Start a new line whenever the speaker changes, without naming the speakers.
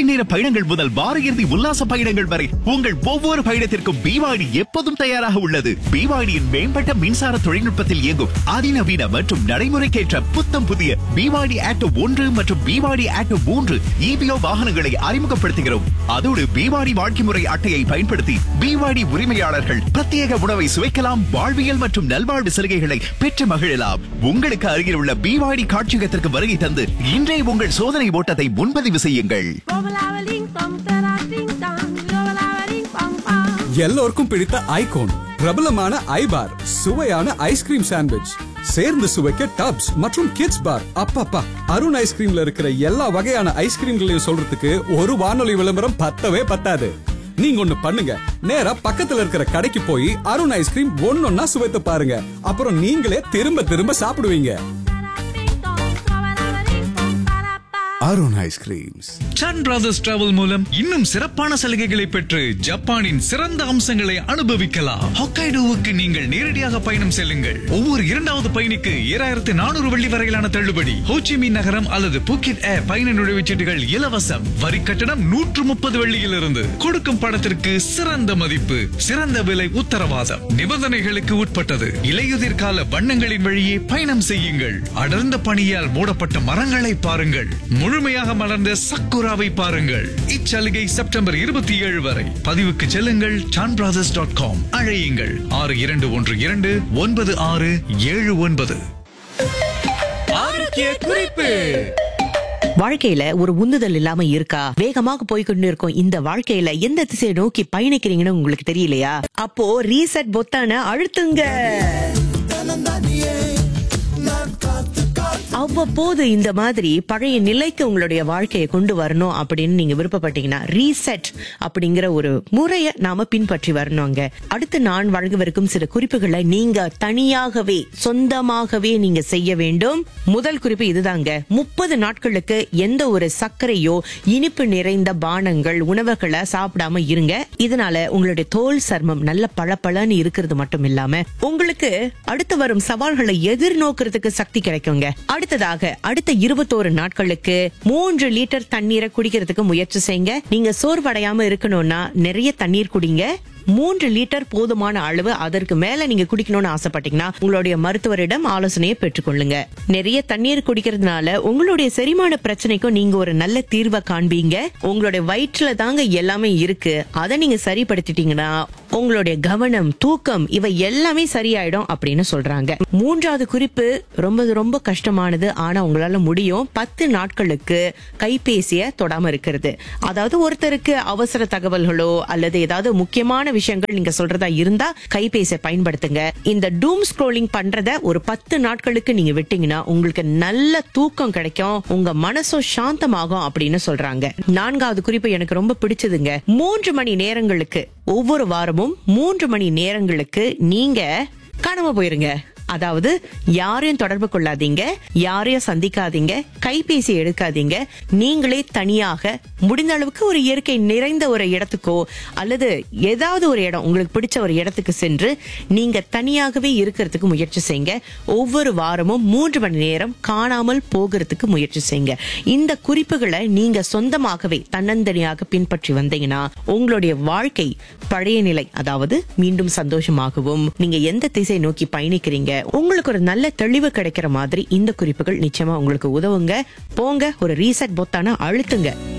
ஒற்றை நேர பயணங்கள் முதல் வார இறுதி உல்லாச பயணங்கள் வரை உங்கள் ஒவ்வொரு பயணத்திற்கும் பிவாடி எப்போதும் தயாராக உள்ளது பிவாடியின் மேம்பட்ட மின்சார தொழில்நுட்பத்தில் இயங்கும் அதிநவீன மற்றும் நடைமுறைக்கேற்ற புத்தம் புதிய பிவாடி ஆட்டோ ஒன்று மற்றும் பிவாடி ஆட்டோ மூன்று இபிஓ வாகனங்களை அறிமுகப்படுத்துகிறோம் அதோடு பிவாடி வாழ்க்கை முறை அட்டையை பயன்படுத்தி பிவாடி உரிமையாளர்கள் பிரத்யேக உணவை சுவைக்கலாம் வாழ்வியல் மற்றும் நல்வாழ்வு சலுகைகளை பெற்று மகிழலாம் உங்களுக்கு அருகில் உள்ள பிவாடி காட்சியகத்திற்கு வருகை தந்து இன்றே உங்கள் சோதனை ஓட்டத்தை முன்பதிவு செய்யுங்கள்
எல்லோருக்கும் பிடித்த ஐகோன் பிரபலமான ஐபார் சுவையான ஐஸ்கிரீம் சாண்ட்விச் சேர்ந்து சுவைக்க டப்ஸ் மற்றும் கிட்ஸ் பார் அப்பப்பா அருண் ஐஸ்கிரீம்ல இருக்கிற எல்லா வகையான ஐஸ்கிரீம்களையும் சொல்றதுக்கு ஒரு வானொலி விளம்பரம் பத்தவே பத்தாது நீங்க ஒண்ணு பண்ணுங்க நேரா பக்கத்துல இருக்கிற கடைக்கு போய் அருண் ஐஸ்கிரீம் ஒன்னொன்னா சுவைத்து பாருங்க அப்புறம் நீங்களே திரும்ப திரும்ப சாப்பிடுவீங்க Arun ice creams
Sun Brothers travel மூலம் இன்னும் சிறப்பான சலுகைகளை பெற்று ஜப்பானின் சிறந்த அம்சங்களை அனுபவிக்கலாம் ஹொக்கைடோவுக்கு நீங்கள் நேரடியாக பயணம் செல்லுங்கள் ஒவ்வொரு இரண்டாவது பயணிக்கு ஏழாயிரத்து நானூறு வெள்ளி வரையிலான தள்ளுபடி ஹோச்சிமி நகரம் அல்லது புக்கிட் ஏர் பயண நுழைவுச்சீட்டுகள் இலவசம் வரி கட்டணம் நூற்று முப்பது வெள்ளியிலிருந்து கொடுக்கும் பணத்திற்கு சிறந்த மதிப்பு சிறந்த விலை உத்தரவாதம் நிபந்தனைகளுக்கு உட்பட்டது இலையுதிர் கால வண்ணங்களின் வழியே பயணம் செய்யுங்கள் அடர்ந்த பனியால் மூடப்பட்ட மரங்களை பாருங்கள் முழுமையாக மலர்ந்த சக்குராவை பாருங்கள் இச்சலுகை செப்டம்பர் இருபத்தி ஏழு வரை பதிவுக்கு செல்லுங்கள் சான் பிராதர்ஸ் டாட் காம் அழையுங்கள் ஆறு இரண்டு ஒன்று இரண்டு ஒன்பது ஆறு ஏழு ஒன்பது
ஆரோக்கிய குறிப்பு
வாழ்க்கையில ஒரு உந்துதல் இல்லாம இருக்கா வேகமாக போய்கொண்டு இருக்கும் இந்த வாழ்க்கையில எந்த திசையை நோக்கி பயணிக்கிறீங்கன்னு உங்களுக்கு தெரியலையா அப்போ ரீசெட் பொத்தான அழுத்துங்க அவ்வப்போது இந்த மாதிரி பழைய நிலைக்கு உங்களுடைய வாழ்க்கையை கொண்டு வரணும் அப்படின்னு நீங்க விருப்பப்பட்டீங்கன்னா ரீசெட் அப்படிங்கிற ஒரு முறையை நாம பின்பற்றி வரணுங்க அடுத்து நான் வழங்கவிருக்கும் சில குறிப்புகளை நீங்க தனியாகவே சொந்தமாகவே நீங்க செய்ய வேண்டும் முதல் குறிப்பு இதுதாங்க முப்பது நாட்களுக்கு எந்த ஒரு சர்க்கரையோ இனிப்பு நிறைந்த பானங்கள் உணவுகளை சாப்பிடாம இருங்க இதனால உங்களுடைய தோல் சர்மம் நல்ல பளபளன்னு இருக்கிறது மட்டும் இல்லாம உங்களுக்கு அடுத்து வரும் சவால்களை எதிர்நோக்கிறதுக்கு சக்தி கிடைக்குங்க அடுத்ததாக அடுத்த இருபத்தோரு நாட்களுக்கு மூன்று லிட்டர் தண்ணீரை குடிக்கிறதுக்கு முயற்சி செய்யுங்க நீங்க சோர்வடையாம இருக்கணும்னா நிறைய தண்ணீர் குடிங்க மூன்று லிட்டர் போதுமான அளவு அதற்கு மேல நீங்க குடிக்கணும்னு ஆசைப்பட்டீங்கன்னா உங்களுடைய மருத்துவரிடம் ஆலோசனையை பெற்றுக்கொள்ளுங்க நிறைய தண்ணீர் குடிக்கிறதுனால உங்களுடைய செரிமான பிரச்சனைக்கும் நீங்க ஒரு நல்ல தீர்வை காண்பீங்க உங்களுடைய வயிற்றுல தாங்க எல்லாமே இருக்கு அதை நீங்க சரிப்படுத்திட்டீங்கன்னா உங்களுடைய கவனம் தூக்கம் இவை எல்லாமே சரியாயிடும் அப்படின்னு சொல்றாங்க மூன்றாவது குறிப்பு ரொம்ப ரொம்ப கஷ்டமானது ஆனா உங்களால முடியும் பத்து நாட்களுக்கு கைபேசிய தொடாம இருக்கிறது அதாவது ஒருத்தருக்கு அவசர தகவல்களோ அல்லது ஏதாவது முக்கியமான விஷயங்கள் நீங்க சொல்றதா இருந்தா கைபேசியை பயன்படுத்துங்க இந்த டூம் ஸ்க்ரோலிங் பண்றத ஒரு பத்து நாட்களுக்கு நீங்க விட்டீங்கன்னா உங்களுக்கு நல்ல தூக்கம் கிடைக்கும் உங்க மனசும் சாந்தமாகும் அப்படின்னு சொல்றாங்க நான்காவது குறிப்பு எனக்கு ரொம்ப பிடிச்சதுங்க மூன்று மணி நேரங்களுக்கு ஒவ்வொரு வாரமும் மூன்று மணி நேரங்களுக்கு நீங்க காணாம போயிருங்க அதாவது யாரையும் தொடர்பு கொள்ளாதீங்க யாரையும் சந்திக்காதீங்க கைபேசி எடுக்காதீங்க நீங்களே தனியாக முடிந்த அளவுக்கு ஒரு இயற்கை நிறைந்த ஒரு இடத்துக்கோ அல்லது ஏதாவது ஒரு இடம் உங்களுக்கு பிடிச்ச ஒரு இடத்துக்கு சென்று நீங்க தனியாகவே இருக்கிறதுக்கு முயற்சி செய்யுங்க ஒவ்வொரு வாரமும் மூன்று மணி நேரம் காணாமல் போகிறதுக்கு முயற்சி செய்யுங்க இந்த குறிப்புகளை நீங்க சொந்தமாகவே தன்னந்தனியாக பின்பற்றி வந்தீங்கன்னா உங்களுடைய வாழ்க்கை பழைய நிலை அதாவது மீண்டும் சந்தோஷமாகவும் நீங்க எந்த திசை நோக்கி பயணிக்கிறீங்க உங்களுக்கு ஒரு நல்ல தெளிவு கிடைக்கிற மாதிரி இந்த குறிப்புகள் நிச்சயமா உங்களுக்கு உதவுங்க போங்க ஒரு ரீசெட் பொத்தான அழுத்துங்க